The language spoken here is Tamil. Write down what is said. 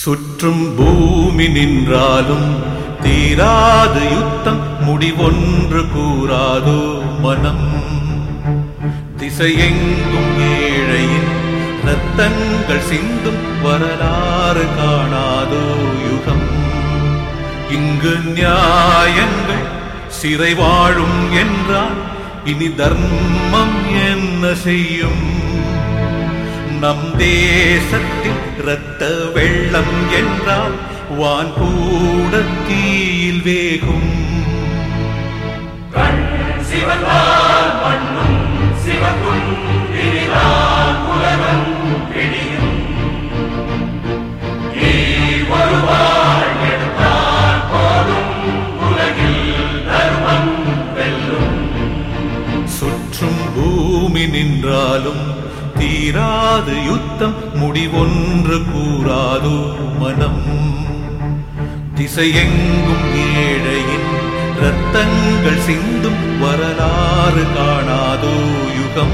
சுற்றும் பூமி நின்றாலும் தீராது யுத்தம் முடிவொன்று கூறாதோ மனம் திசையெங்கும் ஏழையின் ரத்தங்கள் சிந்தும் வரலாறு காணாதோ யுகம் இங்கு நியாயங்கள் சிறை வாழும் என்றால் இனி தர்மம் என்ன செய்யும் நம் தேசத்தில் இரத்த வெள்ளம் என்றால் வான் கூட தீயில் வேகும் சிவந்தால் மண்ணும் சிவக்கும் இனிதான் உலகம் பிடியும் நீ ஒருவாள் எடுத்தால் போதும் உலகில் தர்மம் வெல்லும் சுற்றும் பூமி நின்றாலும் தீராது யுத்தம் முடிவொன்று கூறாதோ மனம் திசையெங்கும் ஏழையின் ரத்தங்கள் சிந்தும் வரலாறு காணாதோ யுகம்